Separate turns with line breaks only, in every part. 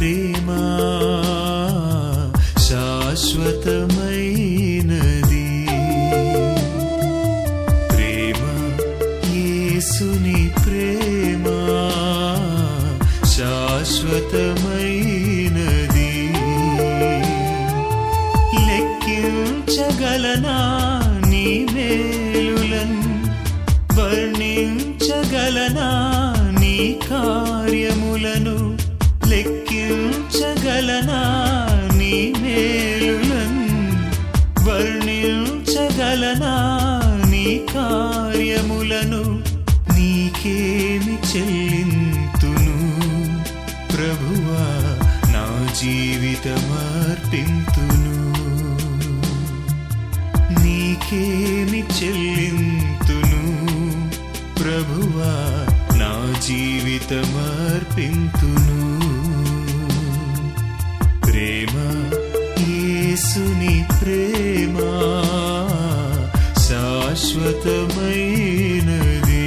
ప్రేమ శాశ్వతమైనది ప్రేమ యేసుని ప్రేమ శాశ్వతమైనది లెక్కించగలనా నీ మేలులన్ వర్ణించగలనా నీ కార్యములను లెక్కించగలనా నీ మేలులన్ వర్ణించగలనా నీ కార్యములను నీకేమి చెల్లింతును ప్రభువా నా జీవితమర్పింతును నీకేమి చెల్లింతును ప్రభువా నా జీవితమర్పింతును ప్రేమ యేసుని ప్రేమ శాశ్వతమైనది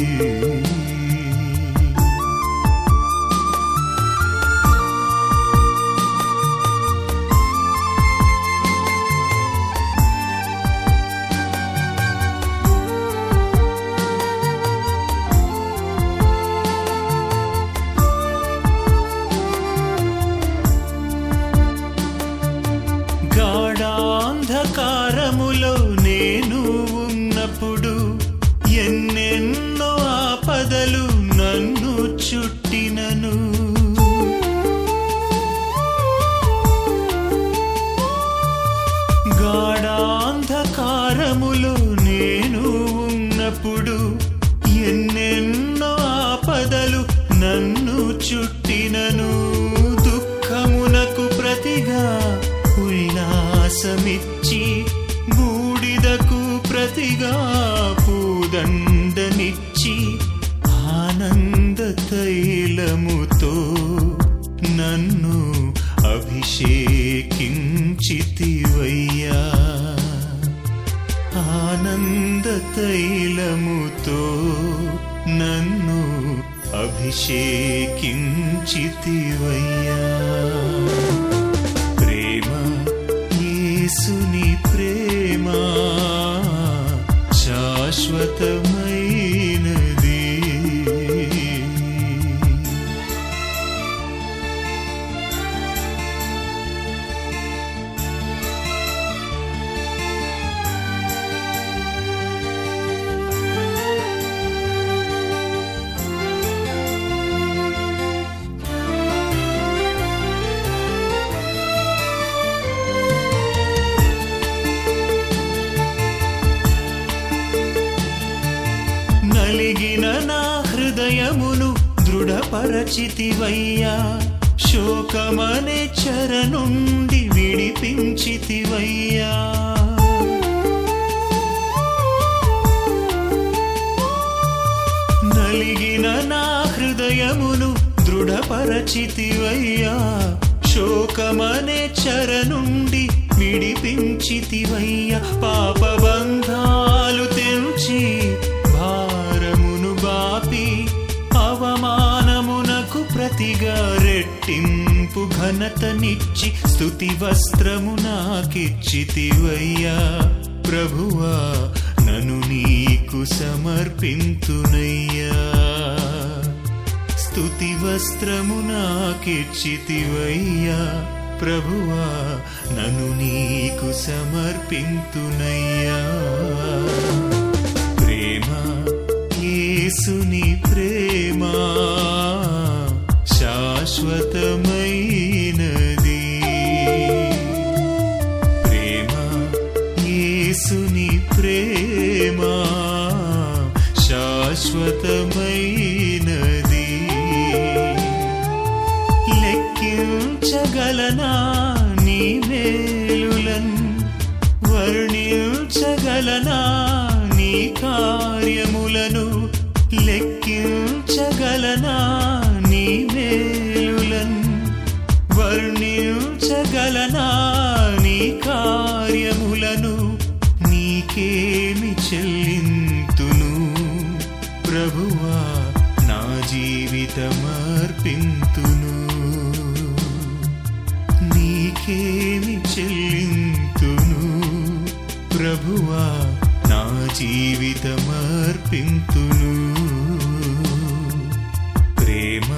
గాఢాంధకారములో నేను ఉన్నప్పుడు ఎన్నెన్నో ఆపదలు నన్ను చుట్టినను గాఢాంధకారములో నేను ఉన్నప్పుడు ఎన్నెన్నో ఆపదలు నన్ను చుట్టినను దుఃఖమునకు ప్రతిగా ఉల్లాసమిచ్చి బూడిదకు ప్రతిగా పూదండనిచ్చి ఆనంద తైలముతో నన్ను అభిషేకించితివయ్యా ఆనంద తైలముతో నన్ను అభిషేకించితివయ్యా ప్రేమ యేసుని ప్రేమ శాశ్వతమైనది నలిగిన నా హృదయమును దృఢపరచితివయ్యా శోకమనే చెర నుండి విడిపించితివయ్యా నలిగిన నా హృదయమును దృఢపరచితివయ్యా శోకమనే చెర నుండి విడిపించితివయ్యా పాపబంధాలు తెంచి భారమును బాపి అవమానమునకు ప్రతిగా రెట్టింపు ఘనతనిచ్చి స్తుతి వస్త్రము నాకిచ్చితివయ్యా ప్రభువా నన్ను నీకు సమర్పింతునయ్యా స్తుతి వస్త్రము నాకిచ్చితివయ్యా ప్రభువా నన్ను నీకు సమర్పింతునయ్యా ప్రేమ యేసుని ప్రేమ శాశ్వతమైనది ప్రేమ యేసుని ప్రేమ శాశ్వతమైనది లెక్కించగలనా నీ మేలులన్ వర్ణించగలనా నీ కార్యములను లెక్కించగలనా నీ మేలులన్ వర్ణించగలనా నీ కార్యములను నీకేమి చెల్లింతును ప్రభువా నా జీవితమర్పింతును నీకేమి చెల్లింతును ప్రభువా నా జీవితమర్పింతును ప్రేమ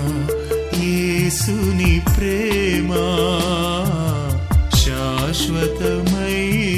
యేసుని ప్రేమ శాశ్వతమైన